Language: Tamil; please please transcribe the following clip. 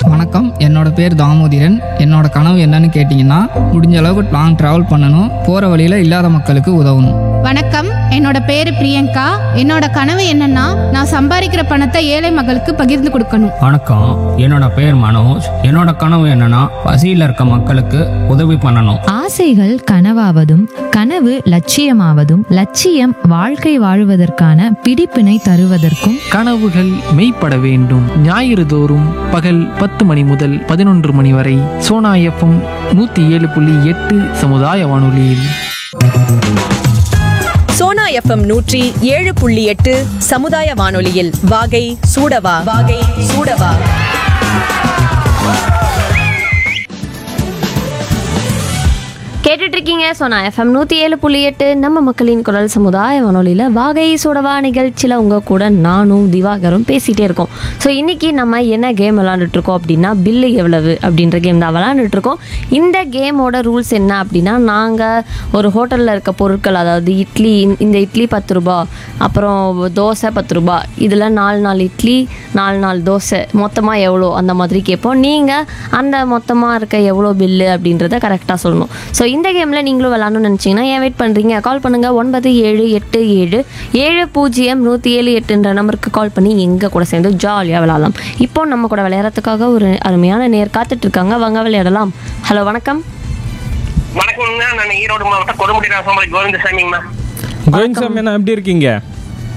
வணக்கம் என்னோட பேர் தாமோதிரன் என்னோட கனவு என்னன்னு கேட்டிங்கன்னா முடிஞ்ச அளவுக்கு லாங் ட்ராவல் பண்ணணும் போகிற வழியில் இல்லாத மக்களுக்கு உதவணும் வணக்கம் என்னோட பேரு பிரியங்கா என்னோட கனவு என்னன்னா நான் சம்பாதிக்கிற பணத்தை ஏழை மக்களுக்கு பகிர்ந்து கொடுக்கணும் வணக்கம் என்னோட பேர் மனோஜ் என்னோட கனவு என்னன்னா பசியில் இருக்க மக்களுக்கு உதவி பண்ணணும் ஆசைகள் கனவாவதும் கனவு லட்சியமாவதும் லட்சியம் வாழ்க்கை வாழுவதற்கான பிடிப்பினை தருவதற்கும் கனவுகள் மெய்ப்பட வேண்டும் ஞாயிறு தோறும் பகல் பத்து மணி முதல் பதினொன்று மணி வரை சோனா எஃப்எம் நூற்றி ஏழு புள்ளி எட்டு சமுதாய வானொலியில் சோனா எஃப்எம் நூற்றி ஏழு புள்ளி எட்டு சமுதாய வானொலியில் வாகை சூடவா வாகை சூடவா கேட்டுட்டு இருக்கீங்க சோனா எஃப்எம் நூற்றி ஏழு புள்ளி எட்டு நம்ம மக்களின் குரல் சமுதாய வானொலியில் வாகை சுடவா நிகழ்ச்சியில் உங்கள் கூட நானும் திவாகரும் பேசிகிட்டே இருக்கோம் ஸோ இன்றைக்கி நம்ம என்ன கேம் விளாண்டுட்ருக்கோம் அப்படின்னா பில்லு எவ்வளவு அப்படின்ற கேம் தான் விளாண்டுட்ருக்கோம் இந்த கேமோட ரூல்ஸ் என்ன அப்படின்னா நாங்கள் ஒரு ஹோட்டலில் இருக்க பொருட்கள் அதாவது இட்லி இந்த- இந்த இட்லி பத்து ரூபா அப்புறம் தோசை பத்து ரூபா இதில் நாலு நாலு இட்லி நாலு நாலு தோசை மொத்தமாக எவ்வளோ அந்த மாதிரி கேட்போம் நீங்கள் அந்த மொத்தமாக இருக்க எவ்வளோ பில்லு அப்படின்றத கரெக்டாக சொல்லணும் ஸோ இந்த கேமில் நீங்களும் விளாடணும்னு நினச்சிங்கன்னா ஏன் வெயிட் பண்ணுறீங்க கால் பண்ணுங்கள் ஒன்பது ஏழு எட்டு ஏழு ஏழு பூஜ்ஜியம் நூற்றி ஏழு எட்டுன்ற நம்பருக்கு கால் பண்ணி எங்கள் கூட சேர்ந்து ஜாலியாக விளாடலாம் இப்போ நம்ம கூட விளையாடுறதுக்காக ஒரு அருமையான நேர் காத்துட்டு இருக்காங்க வாங்க விளையாடலாம் ஹலோ வணக்கம் வணக்கம்ங்க நான் ஈரோடு மாவட்டம் கொடுமுடி ராசமலை கோவிந்தசாமிங்கம்மா கோவிந்த் சாமி அண்ணா எப்படி இருக்கீங்க